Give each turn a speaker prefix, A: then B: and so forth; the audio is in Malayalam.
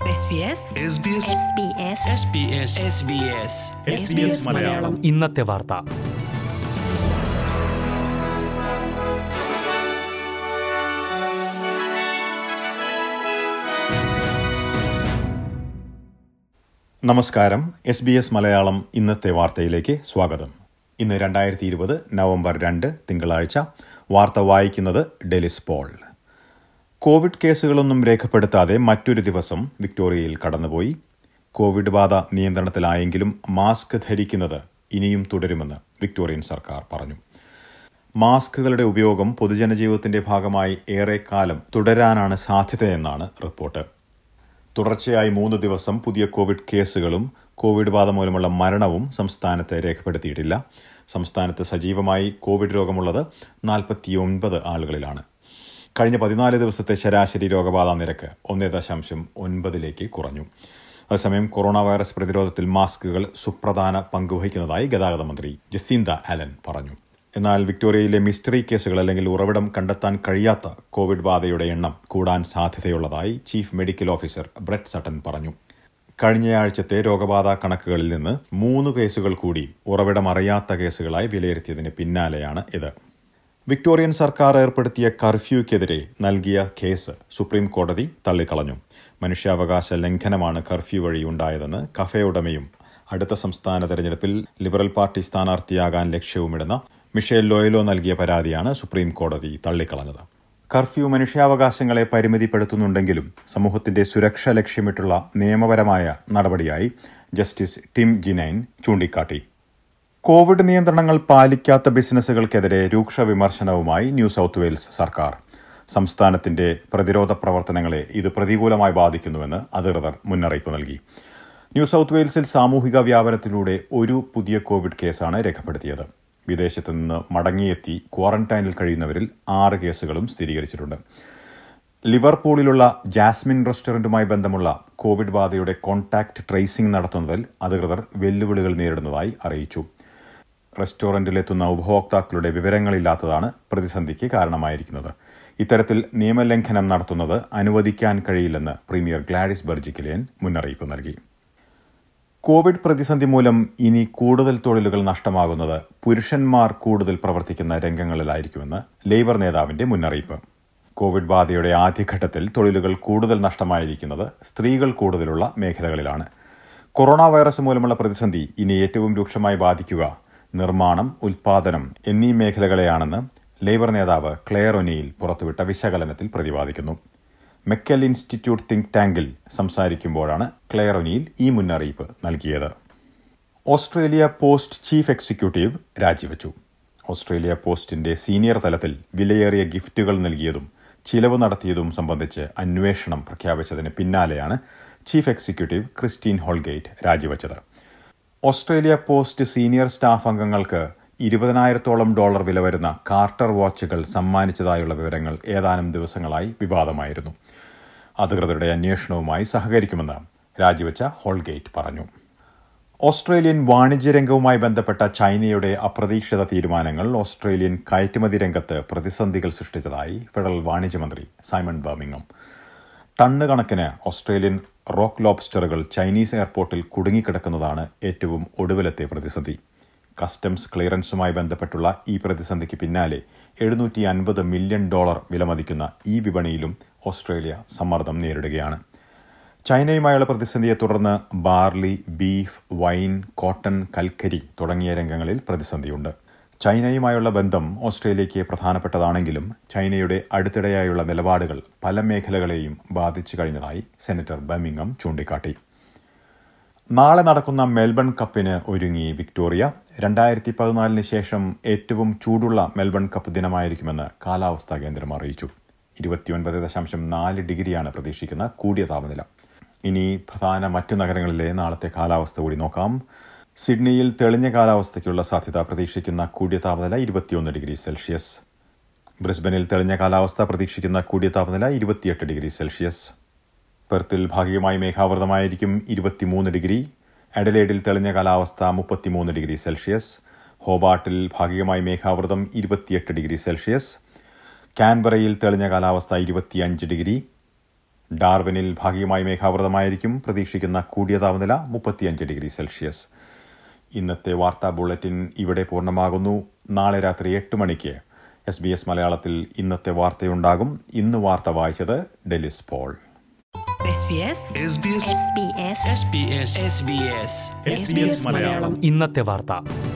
A: SBS
B: SBS
C: മലയാളം
B: ഇന്നത്തെ വാർത്ത
C: നമസ്കാരം എസ് ബി എസ് മലയാളം ഇന്നത്തെ വാർത്തയിലേക്ക് സ്വാഗതം ഇന്ന് രണ്ടായിരത്തി ഇരുപത് നവംബർ രണ്ട് തിങ്കളാഴ്ച വാർത്ത വായിക്കുന്നത് ഡെലിസ് പോൾ കോവിഡ് കേസുകളൊന്നും രേഖപ്പെടുത്താതെ മറ്റൊരു ദിവസം വിക്ടോറിയയിൽ കടന്നുപോയി കോവിഡ് ബാധ നിയന്ത്രണത്തിലായെങ്കിലും മാസ്ക് ധരിക്കുന്നത് ഇനിയും തുടരുമെന്ന് വിക്ടോറിയൻ സർക്കാർ പറഞ്ഞു മാസ്കുകളുടെ ഉപയോഗം പൊതുജനജീവിതത്തിന്റെ ഭാഗമായി ഏറെക്കാലം തുടരാനാണ് സാധ്യതയെന്നാണ് റിപ്പോർട്ട് തുടർച്ചയായി മൂന്ന് ദിവസം പുതിയ കോവിഡ് കേസുകളും കോവിഡ് ബാധ മൂലമുള്ള മരണവും സംസ്ഥാനത്ത് രേഖപ്പെടുത്തിയിട്ടില്ല സംസ്ഥാനത്ത് സജീവമായി കോവിഡ് രോഗമുള്ളത് നാൽപ്പത്തിയൊൻപത് ആളുകളിലാണ് കഴിഞ്ഞ പതിനാല് ദിവസത്തെ ശരാശരി രോഗബാധ നിരക്ക് ഒന്നേ ദശാംശം ഒൻപതിലേക്ക് കുറഞ്ഞു അതേസമയം കൊറോണ വൈറസ് പ്രതിരോധത്തിൽ മാസ്കുകൾ സുപ്രധാന പങ്കുവഹിക്കുന്നതായി ഗതാഗത മന്ത്രി ജസീന്ത ആലൻ പറഞ്ഞു എന്നാൽ വിക്ടോറിയയിലെ മിസ്റ്ററി കേസുകൾ അല്ലെങ്കിൽ ഉറവിടം കണ്ടെത്താൻ കഴിയാത്ത കോവിഡ് ബാധയുടെ എണ്ണം കൂടാൻ സാധ്യതയുള്ളതായി chief medical officer Brett Sutton പറഞ്ഞു കഴിഞ്ഞയാഴ്ചത്തെ രോഗബാധ കണക്കുകളിൽ നിന്ന് മൂന്ന് കേസുകൾ കൂടി ഉറവിടമറിയാത്ത കേസുകളായി വിലയിരുത്തിയതിന് പിന്നാലെയാണ് ഇത് വിക്ടോറിയൻ സർക്കാർ ഏർപ്പെടുത്തിയ കർഫ്യൂക്കെതിരെ നൽകിയ കേസ് സുപ്രീം കോടതി തള്ളിക്കളഞ്ഞു മനുഷ്യാവകാശ ലംഘനമാണ് കർഫ്യൂ വഴി ഉണ്ടായതെന്ന് കഫേ ഉടമയും അടുത്ത സംസ്ഥാന തെരഞ്ഞെടുപ്പിൽ ലിബറൽ പാർട്ടി സ്ഥാനാർത്ഥിയാകാൻ ലക്ഷ്യവുമിടുന്ന മിഷേൽ ലോയലോ നൽകിയ പരാതിയാണ് സുപ്രീം കോടതി തള്ളിക്കളഞ്ഞത് കർഫ്യൂ മനുഷ്യാവകാശങ്ങളെ പരിമിതിപ്പെടുത്തുന്നുണ്ടെങ്കിലും സമൂഹത്തിന്റെ സുരക്ഷ ലക്ഷ്യമിട്ടുള്ള നിയമപരമായ നടപടിയായി ജസ്റ്റിസ് ടിം ജിനൈൻ ചൂണ്ടിക്കാട്ടി കോവിഡ് നിയന്ത്രണങ്ങൾ പാലിക്കാത്ത ബിസിനസ്സുകൾക്കെതിരെ രൂക്ഷ വിമർശനവുമായി ന്യൂ സൌത്ത് വെയിൽസ് സർക്കാർ സംസ്ഥാനത്തിന്റെ പ്രതിരോധ പ്രവർത്തനങ്ങളെ ഇത് പ്രതികൂലമായി ബാധിക്കുന്നുവെന്ന് അധികൃതർ മുന്നറിയിപ്പ് നൽകി ന്യൂ സൌത്ത് വെയിൽസിൽ സാമൂഹിക വ്യാപനത്തിലൂടെ ഒരു പുതിയ കോവിഡ് കേസാണ് രേഖപ്പെടുത്തിയത് വിദേശത്ത് നിന്ന് മടങ്ങിയെത്തി ക്വാറന്റൈനിൽ കഴിയുന്നവരിൽ ആറ് കേസുകളും സ്ഥിരീകരിച്ചിട്ടുണ്ട് ലിവർപൂളിലുള്ള ജാസ്മിൻ റെസ്റ്റോറന്റുമായി ബന്ധമുള്ള കോവിഡ് ബാധയുടെ കോൺടാക്ട് ട്രേസിംഗ് നടത്തുന്നതിൽ അധികൃതർ വെല്ലുവിളികൾ നേരിടുന്നതായി അറിയിച്ചു റെസ്റ്റോറന്റിലെത്തുന്ന ഉപഭോക്താക്കളുടെ വിവരങ്ങളില്ലാത്തതാണ് പ്രതിസന്ധിക്ക് കാരണമായിരിക്കുന്നത് ഇത്തരത്തിൽ നിയമലംഘനം നടത്തുന്നത് അനുവദിക്കാൻ കഴിയില്ലെന്ന് പ്രീമിയർ ഗ്ലാഡിസ് ബർജിക്കിലിയൻ മുന്നറിയിപ്പ് നൽകി കോവിഡ് പ്രതിസന്ധി മൂലം ഇനി കൂടുതൽ തൊഴിലുകൾ നഷ്ടമാകുന്നത് പുരുഷന്മാർ കൂടുതൽ പ്രവർത്തിക്കുന്ന രംഗങ്ങളിലായിരിക്കുമെന്ന് ലേബർ നേതാവിന്റെ മുന്നറിയിപ്പ് കോവിഡ് ബാധയുടെ ആദ്യഘട്ടത്തിൽ തൊഴിലുകൾ കൂടുതൽ നഷ്ടമായിരിക്കുന്നത് സ്ത്രീകൾ കൂടുതലുള്ള മേഖലകളിലാണ് കൊറോണ വൈറസ് മൂലമുള്ള പ്രതിസന്ധി ഇനി ഏറ്റവും രൂക്ഷമായി ബാധിക്കുക നിർമ്മാണം ഉൽപാദനം എന്നീ മേഖലകളെയാണെന്ന് ലേബർ നേതാവ് ക്ലെയർ ഒനിയിൽ പുറത്തുവിട്ട വിശകലനത്തിൽ പ്രതിപാദിക്കുന്നു മെക്കൽ ഇൻസ്റ്റിറ്റ്യൂട്ട് തിങ്ക് ടാങ്കിൽ സംസാരിക്കുമ്പോഴാണ് ക്ലെയർ ഒനിയിൽ ഈ മുന്നറിയിപ്പ് നൽകിയത് ഓസ്ട്രേലിയ പോസ്റ്റ് ചീഫ് എക്സിക്യൂട്ടീവ് രാജിവെച്ചു ഓസ്ട്രേലിയ പോസ്റ്റിന്റെ സീനിയർ തലത്തിൽ വിലയേറിയ ഗിഫ്റ്റുകൾ നൽകിയതും ചിലവ് നടത്തിയതും സംബന്ധിച്ച് അന്വേഷണം പ്രഖ്യാപിച്ചതിന് പിന്നാലെയാണ് ചീഫ് എക്സിക്യൂട്ടീവ് ക്രിസ്റ്റീൻ ഹോൾഗേറ്റ് രാജിവെച്ചത് ഓസ്ട്രേലിയ പോസ്റ്റ് സീനിയർ സ്റ്റാഫ് അംഗങ്ങൾക്ക് ഇരുപതിനായിരത്തോളം ഡോളർ വില വരുന്ന കാർട്ടർ വാച്ചുകൾ സമ്മാനിച്ചതായുള്ള വിവരങ്ങൾ ഏതാനും ദിവസങ്ങളായി വിവാദമായിരുന്നു അധികൃതരുടെ അന്വേഷണവുമായി സഹകരിക്കുമെന്ന് രാജിവെച്ച ഹോൾഗേറ്റ് പറഞ്ഞു ഓസ്ട്രേലിയൻ വാണിജ്യ രംഗവുമായി ബന്ധപ്പെട്ട ചൈനയുടെ അപ്രതീക്ഷിത തീരുമാനങ്ങൾ ഓസ്ട്രേലിയൻ കയറ്റുമതി രംഗത്ത് പ്രതിസന്ധികൾ സൃഷ്ടിച്ചതായി ഫെഡറൽ വാണിജ്യമന്ത്രി സൈമൺ ബർമിംഗം ടണ്ണ് കണക്കിന് ഓസ്ട്രേലിയൻ റോക്ക് ലോബ്സ്റ്ററുകൾ ചൈനീസ് എയർപോർട്ടിൽ കുടുങ്ങിക്കിടക്കുന്നതാണ് ഏറ്റവും ഒടുവിലത്തെ പ്രതിസന്ധി കസ്റ്റംസ് ക്ലിയറൻസുമായി ബന്ധപ്പെട്ടുള്ള ഈ പ്രതിസന്ധിക്ക് പിന്നാലെ എഴുന്നൂറ്റി അൻപത് മില്യൺ ഡോളർ വിലമതിക്കുന്ന ഈ വിപണിയിലും ഓസ്ട്രേലിയ സമ്മർദ്ദം നേരിടുകയാണ് ചൈനയുമായുള്ള പ്രതിസന്ധിയെ തുടർന്ന് ബാർലി ബീഫ് വൈൻ കോട്ടൺ കൽക്കരി തുടങ്ങിയ രംഗങ്ങളിൽ പ്രതിസന്ധിയുണ്ട് ചൈനയുമായുള്ള ബന്ധം ഓസ്ട്രേലിയയ്ക്ക് പ്രധാനപ്പെട്ടതാണെങ്കിലും ചൈനയുടെ അടുത്തിടെയായുള്ള നിലപാടുകൾ പല മേഖലകളെയും ബാധിച്ചു കഴിഞ്ഞതായി സെനറ്റർ ബമിംഗം ചൂണ്ടിക്കാട്ടി നാളെ നടക്കുന്ന മെൽബൺ കപ്പിന് ഒരുങ്ങി വിക്ടോറിയ രണ്ടായിരത്തി പതിനാലിന് ശേഷം ഏറ്റവും ചൂടുള്ള മെൽബൺ കപ്പ് ദിനമായിരിക്കുമെന്ന് കാലാവസ്ഥാ കേന്ദ്രം അറിയിച്ചു ഇരുപത്തിയൊൻപത് ദശാംശം നാല് ഡിഗ്രിയാണ് പ്രതീക്ഷിക്കുന്ന കൂടിയ താപനില ഇനി പ്രധാന മറ്റു നഗരങ്ങളിലെ നാളത്തെ കാലാവസ്ഥ കൂടി നോക്കാം സിഡ്നിയിൽ തെളിഞ്ഞ കാലാവസ്ഥയ്ക്കുള്ള സാധ്യത പ്രതീക്ഷിക്കുന്ന കൂടിയ താപനില ഇരുപത്തിയൊന്ന് ഡിഗ്രി സെൽഷ്യസ് ബ്രിസ്ബനിൽ തെളിഞ്ഞ കാലാവസ്ഥ പ്രതീക്ഷിക്കുന്ന കൂടിയ താപനില ഇരുപത്തിയെട്ട് ഡിഗ്രി സെൽഷ്യസ് പെർത്തിൽ ഭാഗികമായി മേഘാവൃതമായിരിക്കും ഇരുപത്തിമൂന്ന് ഡിഗ്രി അഡലേഡിൽ തെളിഞ്ഞ കാലാവസ്ഥ മുപ്പത്തിമൂന്ന് ഡിഗ്രി സെൽഷ്യസ് ഹോബാട്ടിൽ ഭാഗികമായി മേഘാവൃതം ഇരുപത്തിയെട്ട് ഡിഗ്രി സെൽഷ്യസ് കാൻബറയിൽ തെളിഞ്ഞ കാലാവസ്ഥ ഇരുപത്തിയഞ്ച് ഡിഗ്രി ഡാർവിനിൽ ഭാഗികമായി മേഘാവൃതമായിരിക്കും പ്രതീക്ഷിക്കുന്ന കൂടിയ താപനില മുപ്പത്തിയഞ്ച് ഡിഗ്രി സെൽഷ്യസ് ഇന്നത്തെ വാർത്താ ബുള്ളറ്റിൻ ഇവിടെ പൂർണ്ണമാകുന്നു നാളെ രാത്രി എട്ട് മണിക്ക് എസ് ബി എസ് മലയാളത്തിൽ ഇന്നത്തെ വാർത്തയുണ്ടാകും ഇന്ന് വാർത്ത വായിച്ചത് Delys Paul
A: SBS
B: SBS
A: SBS
B: SBS SBS
A: SBS Malayalam
B: ഇന്നത്തെ വാർത്ത